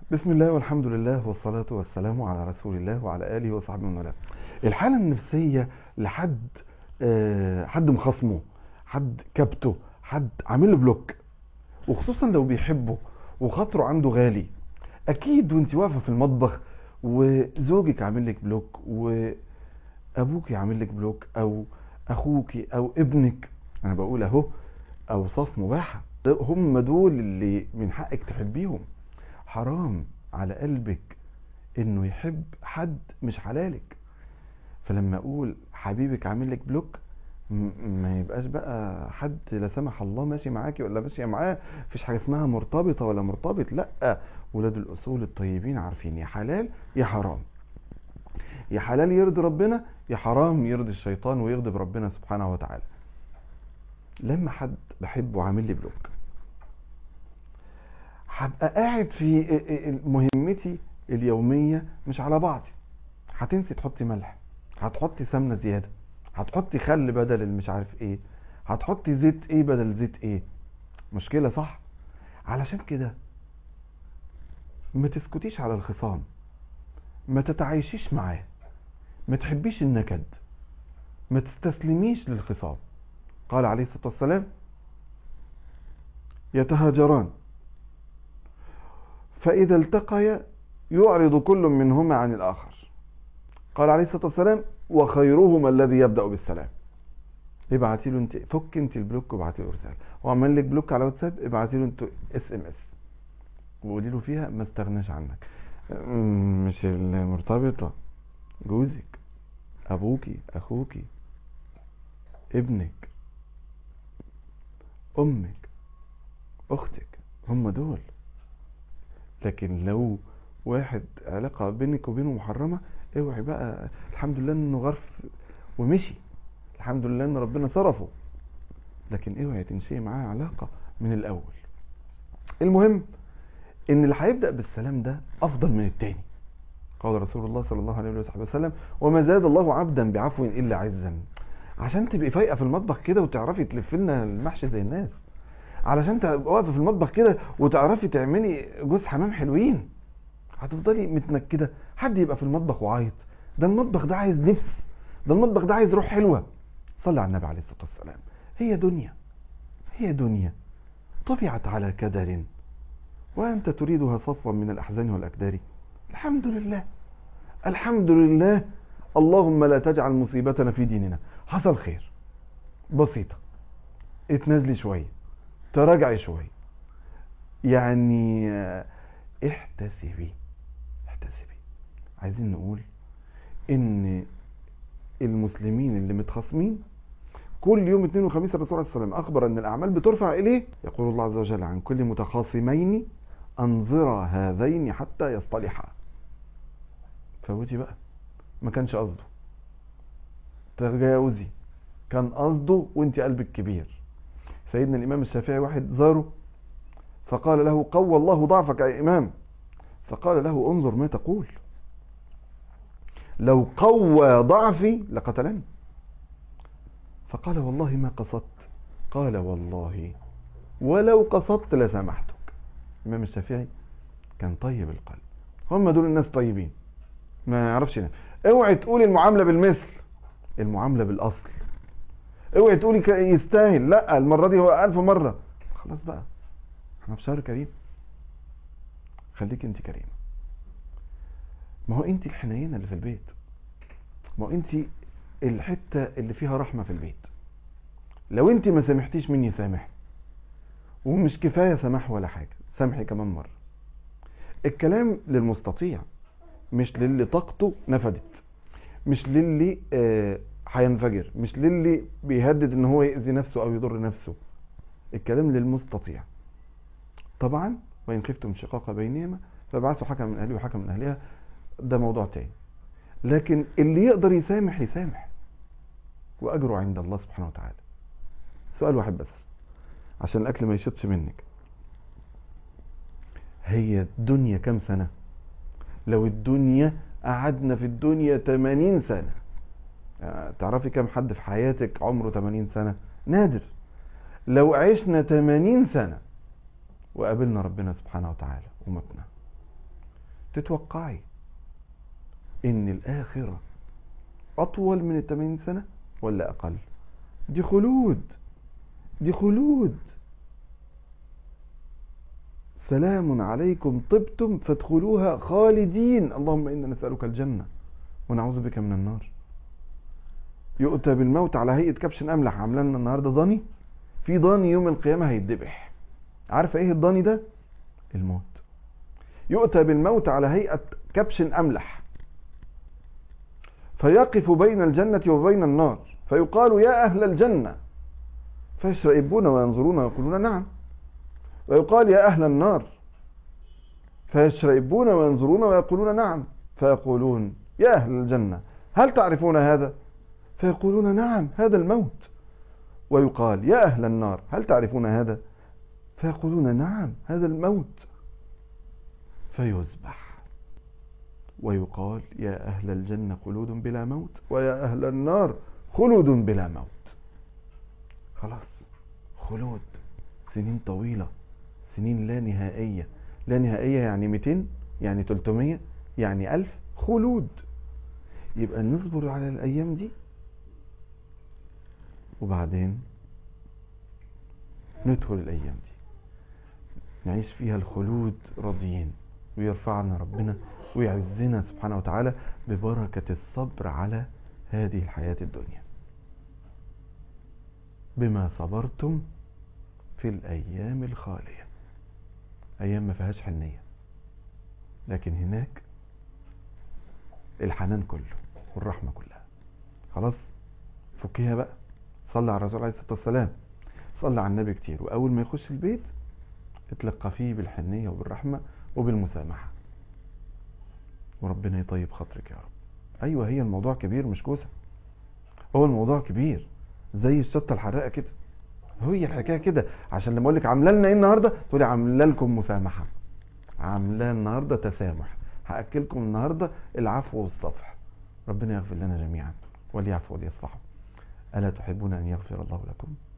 بسم الله والحمد لله والصلاة والسلام على رسول الله وعلى آله وصحبه ومن والاه. الحالة النفسية لحد آه، حد مخاصمه حد كبته حد عامل له بلوك وخصوصا لو بيحبه وخاطره عنده غالي اكيد وانت واقفه في المطبخ وزوجك عامل لك بلوك وابوك عامل لك بلوك او اخوك او ابنك انا بقول اهو اوصاف مباحه هم دول اللي من حقك تحبيهم حرام على قلبك انه يحب حد مش حلالك فلما اقول حبيبك عامل لك بلوك م- ما يبقاش بقى حد لا سمح الله ماشي معاكي ولا ماشيه معاه مفيش حاجه اسمها مرتبطه ولا مرتبط لا ولاد الاصول الطيبين عارفين يا حلال يا حرام يا حلال يرضي ربنا يا حرام يرضي الشيطان ويغضب ربنا سبحانه وتعالى لما حد بحبه عامل لي بلوك هبقى قاعد في مهمتي اليومية مش على بعضي هتنسي تحطي ملح هتحطي سمنة زيادة هتحطي خل بدل المش عارف ايه هتحطي زيت ايه بدل زيت ايه مشكلة صح علشان كده ما تسكتيش على الخصام ما تتعايشيش معاه ما تحبيش النكد ما تستسلميش للخصام قال عليه الصلاة والسلام يتهاجران فإذا التقيا يعرض كل منهما عن الآخر قال عليه الصلاة والسلام وخيرهما الذي يبدأ بالسلام ابعتي له انت فك انت البلوك وابعتي له رسالة هو عمل لك بلوك على واتساب ابعتي له انت اس ام اس وقولي له فيها ما استغناش عنك م- مش المرتبطة جوزك ابوكي اخوكي ابنك امك اختك هم دول لكن لو واحد علاقة بينك وبينه محرمة اوعي بقى الحمد لله انه غرف ومشي الحمد لله ان ربنا صرفه لكن اوعي تنشئي معاه علاقة من الاول المهم ان اللي هيبدأ بالسلام ده افضل من التاني قال رسول الله صلى الله عليه وصحبه وسلم وما زاد الله عبدا بعفو الا عزا عشان تبقي فايقه في المطبخ كده وتعرفي تلفي لنا المحشي زي الناس علشان تبقى واقفه في المطبخ كده وتعرفي تعملي جوز حمام حلوين هتفضلي متنكده حد يبقى في المطبخ وعايط ده المطبخ ده عايز نفس ده المطبخ ده عايز روح حلوه صلى على النبي عليه الصلاه والسلام هي دنيا هي دنيا طبعت على كدر وانت تريدها صفوا من الاحزان والاكدار الحمد لله الحمد لله اللهم لا تجعل مصيبتنا في ديننا حصل خير بسيطه اتنازلي شويه تراجعي شويه يعني آه، احتسبي احتسبي عايزين نقول ان المسلمين اللي متخاصمين كل يوم اثنين وخميس الرسول عليه الصلاه والسلام اخبر ان الاعمال بترفع اليه يقول الله عز وجل عن كل متخاصمين انظرا هذين حتى يصطلحا فوتي بقى ما كانش قصده تجاوزي كان قصده وانت قلبك كبير سيدنا الامام الشافعي واحد زاره فقال له قوى الله ضعفك يا امام فقال له انظر ما تقول لو قوى ضعفي لقتلني فقال والله ما قصدت قال والله ولو قصدت لسامحتك الامام الشافعي كان طيب القلب هم دول الناس طيبين ما يعرفش ينام اوعي تقولي المعامله بالمثل المعامله بالاصل اوعي تقولي ك- يستاهل لا المره دي هو ألف مره خلاص بقى احنا في شهر كريم خليك انت كريمه ما هو انت الحنينه اللي في البيت ما هو انت الحته اللي فيها رحمه في البيت لو انت ما سامحتيش مني سامح ومش كفايه سماح ولا حاجه سامحي كمان مره الكلام للمستطيع مش للي طاقته نفدت مش للي آه، هينفجر مش للي بيهدد ان هو يأذي نفسه او يضر نفسه الكلام للمستطيع طبعا وان خفتم شقاق بينهما فابعثوا حكم من اهله وحكم من اهلها ده موضوع تاني لكن اللي يقدر يسامح يسامح واجره عند الله سبحانه وتعالى سؤال واحد بس عشان الاكل ما يشطش منك هي الدنيا كام سنة لو الدنيا قعدنا في الدنيا 80 سنة آه، تعرفي كم حد في حياتك عمره 80 سنة نادر لو عشنا 80 سنة وقابلنا ربنا سبحانه وتعالى ومتنا تتوقعي ان الاخرة اطول من التمانين سنة ولا اقل دي خلود دي خلود سلام عليكم طبتم فادخلوها خالدين اللهم انا نسألك الجنة ونعوذ بك من النار يؤتى بالموت على هيئة كبش أملح عامله لنا النهارده ضاني في ضاني يوم القيامة هيتذبح عارفة ايه الضاني ده الموت يؤتى بالموت على هيئة كبش أملح فيقف بين الجنة وبين النار فيقال يا أهل الجنة فيشرئبون وينظرون ويقولون نعم ويقال يا أهل النار فيشرئبون وينظرون ويقولون نعم فيقولون يا أهل الجنة هل تعرفون هذا فيقولون نعم هذا الموت ويقال يا أهل النار هل تعرفون هذا فيقولون نعم هذا الموت فيذبح ويقال يا أهل الجنة خلود بلا موت ويا أهل النار خلود بلا موت خلاص خلود سنين طويلة سنين لا نهائية لا نهائية يعني 200 يعني 300 يعني 1000 خلود يبقى نصبر على الأيام دي وبعدين ندخل الأيام دي نعيش فيها الخلود راضيين ويرفعنا ربنا ويعزنا سبحانه وتعالى ببركة الصبر على هذه الحياة الدنيا بما صبرتم في الأيام الخالية أيام ما فيهاش حنية لكن هناك الحنان كله والرحمة كلها خلاص فكيها بقى صلى على الرسول عليه الصلاة والسلام صلى على النبي كتير وأول ما يخش البيت اتلقى فيه بالحنية وبالرحمة وبالمسامحة وربنا يطيب خاطرك يا رب أيوة هي الموضوع كبير مش كوسة هو الموضوع كبير زي الشطة الحراقة كده هي الحكاية كده عشان لما أقول لك عاملة لنا إيه النهاردة تقولي عاملة لكم مسامحة عاملة النهاردة تسامح هأكلكم النهاردة العفو والصفح ربنا يغفر لنا جميعا وليعفو وليصفحوا ألا تحبون أن يغفر الله لكم